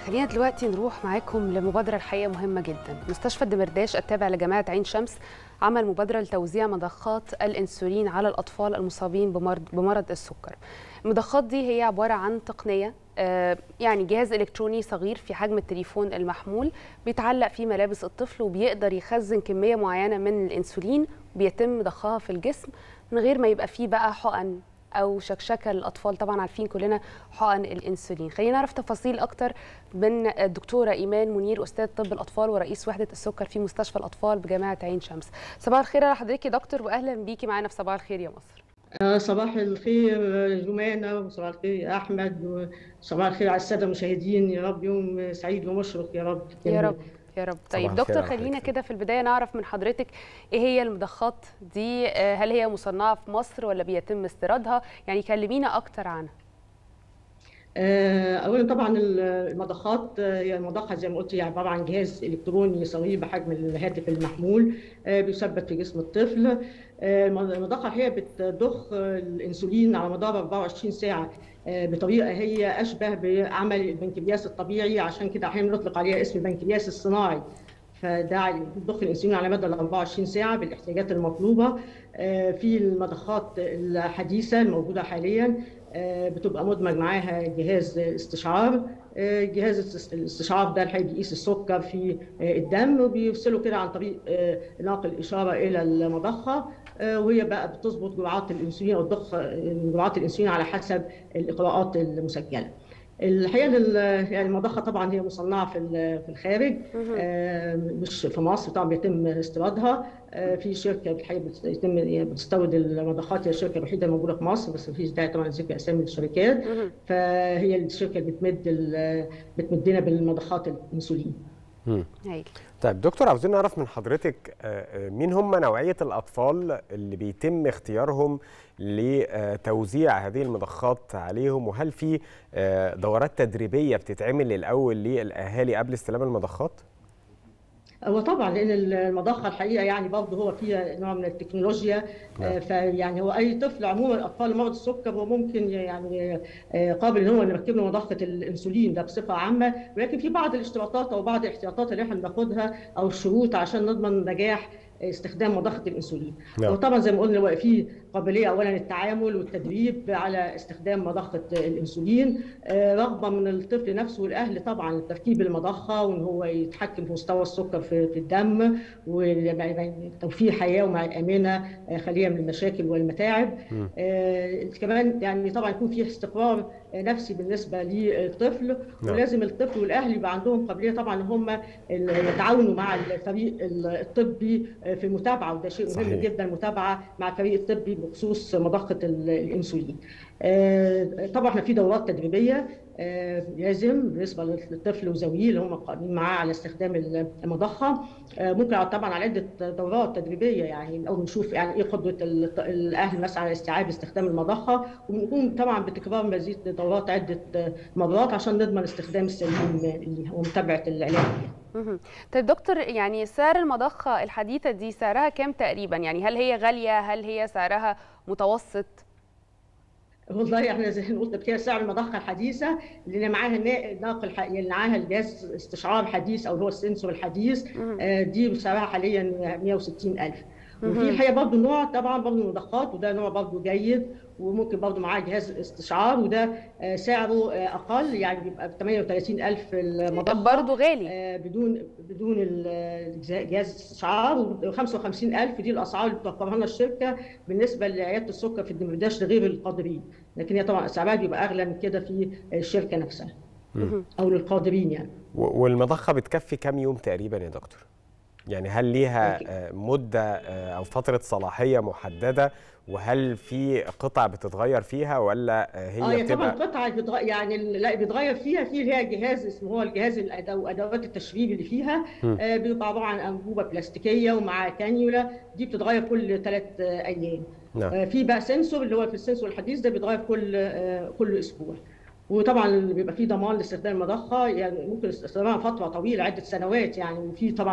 خلينا دلوقتي نروح معاكم لمبادرة الحقيقة مهمة جدا مستشفى الدمرداش التابع لجامعة عين شمس عمل مبادرة لتوزيع مضخات الأنسولين على الأطفال المصابين بمرض, بمرض السكر المضخات دي هي عبارة عن تقنية آه، يعني جهاز إلكتروني صغير في حجم التليفون المحمول بيتعلق في ملابس الطفل وبيقدر يخزن كمية معينة من الأنسولين بيتم ضخها في الجسم من غير ما يبقى فيه بقى حقن او شكشكه للاطفال طبعا عارفين كلنا حقن الانسولين خلينا نعرف تفاصيل اكتر من الدكتوره ايمان منير استاذ طب الاطفال ورئيس وحده السكر في مستشفى الاطفال بجامعه عين شمس صباح الخير على حضرتك يا دكتور واهلا بيكي معانا في صباح الخير يا مصر آه، صباح الخير جمانة وصباح الخير يا أحمد وصباح الخير على السادة المشاهدين يا رب يوم سعيد ومشرق يا رب يا رب يا رب طيب الخير دكتور على خلينا حضرتك. كده في البدايه نعرف من حضرتك ايه هي المضخات دي آه، هل هي مصنعه في مصر ولا بيتم استيرادها يعني كلمينا اكتر عنها آه، اولا طبعا المضخات آه، هي المضخه زي ما قلت هي عباره عن جهاز الكتروني صغير بحجم الهاتف المحمول آه، بيثبت في جسم الطفل آه، المضخه هي بتضخ الانسولين على مدار 24 ساعه آه، بطريقه هي اشبه بعمل البنكرياس الطبيعي عشان كده احيانا نطلق عليها اسم البنكرياس الصناعي فده بتضخ الانسولين على مدى ال 24 ساعه بالاحتياجات المطلوبه آه، في المضخات الحديثه الموجوده حاليا آه، بتبقى مدمج معاها جهاز استشعار آه، جهاز الاستشعار ده الحقيقه بيقيس السكر في آه، الدم وبيفصله كده عن طريق آه، نقل الاشاره الى المضخه آه، وهي بقى بتظبط جرعات الانسولين او تضخ جرعات الانسولين على حسب الاقراءات المسجله. الحقيقه ال- يعني المضخه طبعا هي مصنعه في ال- في الخارج آه، مش في مصر طبعا بيتم استيرادها آه، في شركه الحقيقه بتتم يعني بتستورد المضخات هي الشركه الوحيده الموجوده في مصر بس مفيش داعي طبعا ذكر اسامي الشركات مهم. فهي الشركه اللي بتمد ال- بتمدنا بالمضخات الانسولين مم. هايل طيب دكتور عاوزين نعرف من حضرتك آه، آه، مين هم نوعية الأطفال اللي بيتم اختيارهم لتوزيع هذه المضخات عليهم وهل في آه، دورات تدريبية بتتعمل الأول للأهالي قبل استلام المضخات؟ هو طبعا لان المضخه الحقيقه يعني برضه هو فيها نوع من التكنولوجيا آه، فيعني هو اي طفل عموما اطفال مرض السكر هو ممكن يعني آه، قابل ان هو نركب له مضخه الانسولين ده بصفه عامه ولكن في بعض الاشتراطات او بعض الاحتياطات اللي احنا بناخدها او الشروط عشان نضمن نجاح استخدام مضخه الانسولين نعم. وطبعا زي ما قلنا هو في قابليه اولا التعامل والتدريب على استخدام مضخه الانسولين آه، رغبه من الطفل نفسه والاهل طبعا تركيب المضخه وان هو يتحكم في مستوى السكر في في الدم وتوفير حياه ومع امنه آه، خاليه من المشاكل والمتاعب مم. آه، كمان يعني طبعا يكون في استقرار آه، نفسي بالنسبه للطفل نعم. ولازم الطفل والاهل يبقى عندهم قابليه طبعا ان هم ال- يتعاونوا مع الفريق الطبي في المتابعه وده شيء مهم صحيح. جدا المتابعه مع الفريق الطبي بخصوص مضخه ال- الانسولين. آه، طبعا احنا في دورات تدريبيه آه، لازم بالنسبه للطفل وزويه اللي هم قائمين معاه على استخدام المضخه آه، ممكن طبعا على عده دورات تدريبيه يعني او نشوف يعني ايه قدره ال- الاهل مثلا على استيعاب استخدام المضخه وبنقوم طبعا بتكرار مزيد دورات عده مرات عشان نضمن استخدام السليم ليها ومتابعه العلاج ليها. مهم. طيب دكتور يعني سعر المضخة الحديثة دي سعرها كام تقريبا يعني هل هي غالية هل هي سعرها متوسط والله احنا زي ما قلت كده سعر المضخه الحديثه اللي معاها نا- ناقل ح- اللي معاها الجهاز استشعار حديث او اللي هو السنسور الحديث مهم. آه، دي سعرها حاليا 160,000 مهم. وفي الحقيقه برضه نوع طبعا برضه مضخات وده نوع برضه جيد وممكن برضه معاه جهاز استشعار وده آه، سعره آه، اقل يعني بيبقى ب 38,000 المضخه برضه غالي آه، بدون بدون ال- جهاز الاستشعار و 55000 دي الاسعار اللي بتوفرها لنا الشركه بالنسبه لعياده السكر في الدمرداش لغير القادرين لكن هي طبعا سعرها بيبقى اغلى من كده في الشركه نفسها مهم. او للقادرين يعني و- والمضخة بتكفي كام يوم تقريبا يا دكتور؟ يعني هل ليها آه، مدة آه، أو فترة صلاحية محددة وهل في قطع بتتغير فيها ولا آه، اه هي هي طبعا بتبقى قطعه بتغ... يعني ال- لا بيتغير فيها في اللي هي جهاز اسمه هو الجهاز الأدو- ادوات التشريب اللي فيها مم. آه بيبقى عباره عن انبوبه بلاستيكيه ومع كانيولا دي بتتغير كل ثلاث ايام نعم آه، في بقى سنسور اللي هو في السنسور الحديث ده بيتغير كل آه، كل اسبوع وطبعا بيبقى فيه ضمان لاستخدام المضخه يعني ممكن استخدامها فتره طويله عده سنوات يعني وفي طبعا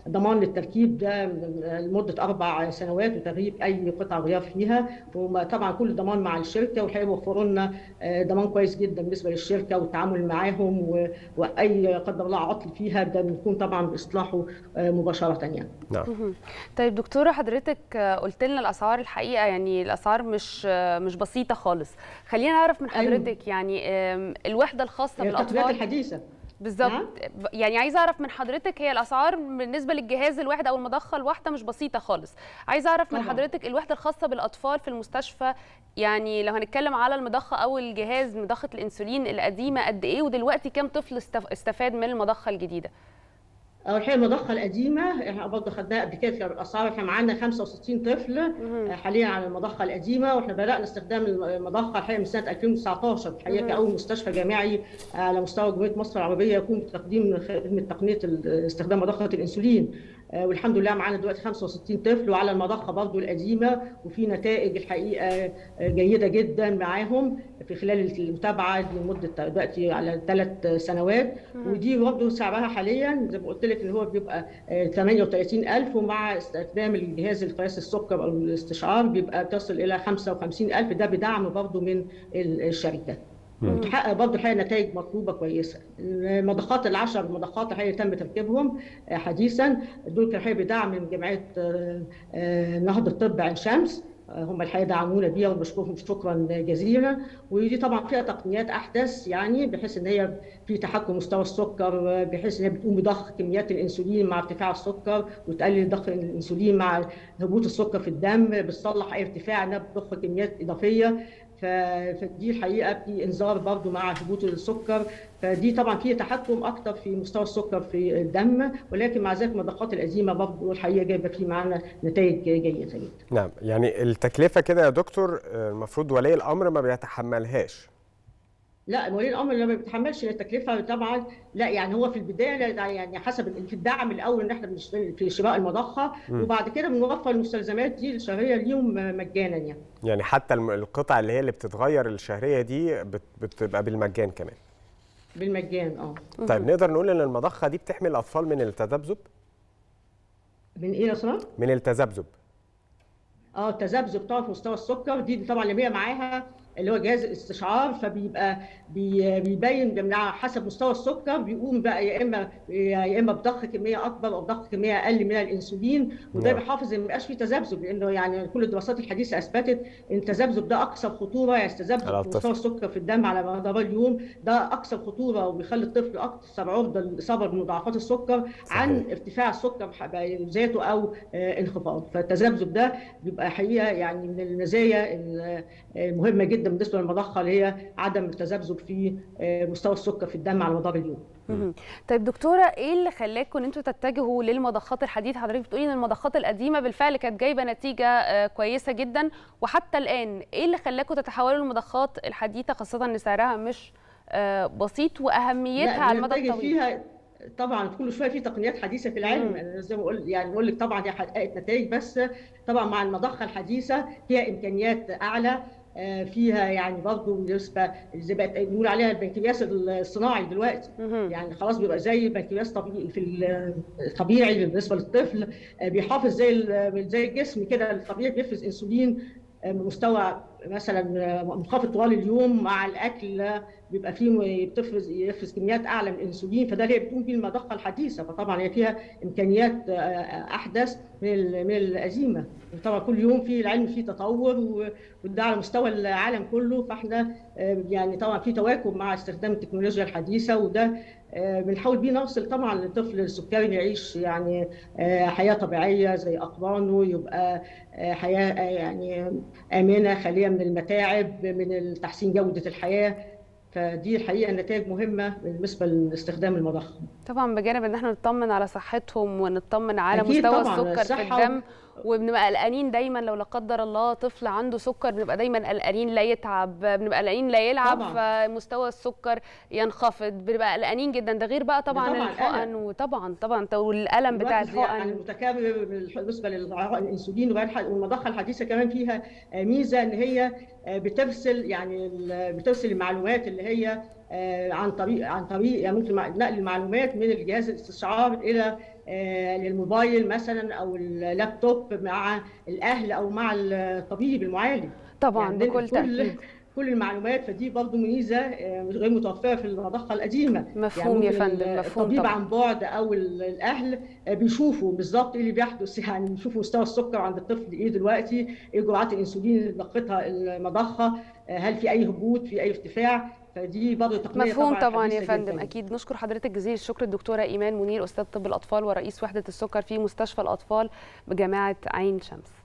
ضمان للتركيب ده لمده اربع سنوات وتغيير اي قطع غيار فيها وطبعا كل ضمان مع الشركه والحقيقه وفروا لنا ضمان كويس جدا بالنسبه للشركه والتعامل معاهم و... واي قدر الله عطل فيها ده بنكون طبعا باصلاحه مباشره يعني. نعم. طيب دكتوره حضرتك قلت لنا الاسعار الحقيقه يعني الاسعار مش مش بسيطه خالص خلينا نعرف من حضرتك أيوة. يعني الوحده الخاصه بالاطفال الحديثه بالظبط نعم؟ يعني عايزه اعرف من حضرتك هي الاسعار بالنسبه للجهاز الواحد او المضخه الواحده مش بسيطه خالص عايزه اعرف من حضرتك الوحده الخاصه بالاطفال في المستشفى يعني لو هنتكلم على المضخه او الجهاز مضخه الانسولين القديمه قد ايه ودلوقتي كام طفل استفاد من المضخه الجديده الحقيقه المضخه القديمه احنا برضه خدناها قبل كده في الاسعار احنا معانا 65 طفل حاليا على المضخه القديمه واحنا بدانا استخدام المضخه الحقيقه من سنه 2019 الحقيقه كاول مستشفى جامعي على مستوى جمهوريه مصر العربيه يقوم بتقديم خدمه تقنيه استخدام مضخه الانسولين والحمد لله معانا دلوقتي 65 طفل وعلى المضخه برضه القديمه وفي نتائج الحقيقه جيده جدا معاهم في خلال المتابعه لمده دلوقتي على ثلاث سنوات ودي برضه سعرها حاليا زي ما قلت لك ان هو بيبقى 38000 ومع استخدام الجهاز القياس السكر او الاستشعار بيبقى تصل الى 55000 ده بدعم برضه من الشركه. وتحقق برضه الحقيقه نتائج مطلوبه كويسه. المضخات العشر المضخات الحقيقه تم تركيبهم حديثا دول كانوا بدعم من جمعيه نهضه الطب عين شمس هم الحقيقه دعمونا بيها وبشكرهم شكرا جزيلا ودي طبعا فيها تقنيات احدث يعني بحيث ان هي في تحكم مستوى السكر بحيث ان هي بتقوم بضخ كميات الانسولين مع ارتفاع السكر وتقلل ضخ الانسولين مع هبوط السكر في الدم بتصلح اي ارتفاع انها بتضخ كميات اضافيه فدي الحقيقه في انذار برضو مع هبوط السكر فدي طبعا فيها تحكم اكتر في مستوى السكر في الدم ولكن مع ذلك المضخات القديمه برضو الحقيقه جايبه في معانا نتائج جيده جدا. نعم يعني التكلفه كده يا دكتور المفروض ولي الامر ما بيتحملهاش. لا ولي الامر ما بيتحملش التكلفه طبعا لا يعني هو في البدايه يعني حسب في الدعم الاول ان احنا بنشتري في شراء المضخه م. وبعد كده بنوفر المستلزمات دي الشهريه ليهم مجانا يعني يعني حتى القطع اللي هي اللي بتتغير الشهريه دي بتبقى بالمجان كمان بالمجان اه طيب نقدر نقول ان المضخه دي بتحمي الاطفال من التذبذب من ايه يا اسراء من التذبذب اه التذبذب طبعا في مستوى السكر دي طبعا اللي هي معاها اللي هو جهاز الاستشعار فبيبقى بيبين حسب مستوى السكر بيقوم بقى يا اما يا اما بضخ كميه اكبر او بضخ كميه اقل من الانسولين وده بيحافظ ان ما يبقاش فيه تذبذب لانه يعني كل الدراسات الحديثه اثبتت ان التذبذب ده اكثر خطوره يعني التذبذب في مستوى السكر في الدم على مدار اليوم ده اكثر خطوره وبيخلي الطفل اكثر عرضه للاصابه بمضاعفات السكر صحيح. عن ارتفاع السكر ذاته او انخفاض فالتذبذب ده بيبقى حقيقه يعني من المزايا المهمه جدا بالنسبه للمضخه اللي هي عدم التذبذب في مستوى السكر في الدم على مدار اليوم. طيب دكتوره ايه اللي خلاكم ان انتوا تتجهوا للمضخات الحديثه حضرتك بتقولي ان المضخات القديمه بالفعل كانت جايبه نتيجه كويسه جدا وحتى الان ايه اللي خلاكم تتحولوا للمضخات الحديثه خاصه ان سعرها مش بسيط واهميتها على المدى الطويل؟ فيها طبعا كل شويه في تقنيات حديثه في العلم انا زي ما بقول يعني بقول لك طبعا هي حققت نتائج بس طبعا مع المضخه الحديثه فيها امكانيات اعلى فيها يعني برضه بالنسبه زي بقت بنقول عليها البنكرياس الصناعي دلوقتي يعني خلاص بيبقى زي البنكرياس طبيعي في الطبيعي بالنسبه للطفل بيحافظ زي زي الجسم كده الطبيعي بيفرز انسولين مستوى مثلا منخفض طوال اليوم مع الاكل بيبقى فيه بتفرز يفرز كميات اعلى من الانسولين فده اللي بتقوم بيه المضخه الحديثه فطبعا هي فيها امكانيات احدث من من القديمه طبعا كل يوم في العلم فيه تطور وده على مستوى العالم كله فاحنا يعني طبعا في تواكب مع استخدام التكنولوجيا الحديثه وده بنحاول بيه نوصل طبعا للطفل السكري يعيش يعني حياه طبيعيه زي اقرانه يبقى حياه يعني امنه خاليه من المتاعب من تحسين جوده الحياه فدي الحقيقه نتائج مهمه بالنسبه لاستخدام المضخه. طبعا بجانب ان احنا نطمن على صحتهم ونطمن على مستوى السكر في الدم وبنبقى قلقانين دايما لو لا قدر الله طفل عنده سكر بنبقى دايما قلقانين لا يتعب بنبقى قلقانين لا يلعب فمستوى السكر ينخفض بنبقى قلقانين جدا ده غير بقى طبعا, طبعا الحقن وطبعا طبعا والالم بتاع الحقن يعني المتكرر بالنسبه للانسولين والمضخه الحديثه كمان فيها ميزه ان هي بترسل يعني بترسل المعلومات اللي هي عن طريق عن طريق يعني ممكن نقل المعلومات من الجهاز الاستشعار الى للموبايل مثلا او اللابتوب مع الاهل او مع الطبيب المعالج طبعا يعني بكل تاكيد كل المعلومات فدي برضه ميزه غير متوفره في المضخه القديمه مفهوم يعني يا فندم مفهوم الطبيب طبعا. عن بعد او الاهل بيشوفوا بالظبط ايه اللي بيحدث يعني بيشوفوا مستوى السكر عند الطفل ايه دلوقتي ايه جرعات الانسولين اللي ضختها المضخه هل في اي هبوط في اي ارتفاع فدي برضه تقنيه مفهوم طبعا, طبعا يا فندم جداً. اكيد نشكر حضرتك جزيل الشكر الدكتوره ايمان منير استاذ طب الاطفال ورئيس وحده السكر في مستشفى الاطفال بجامعه عين شمس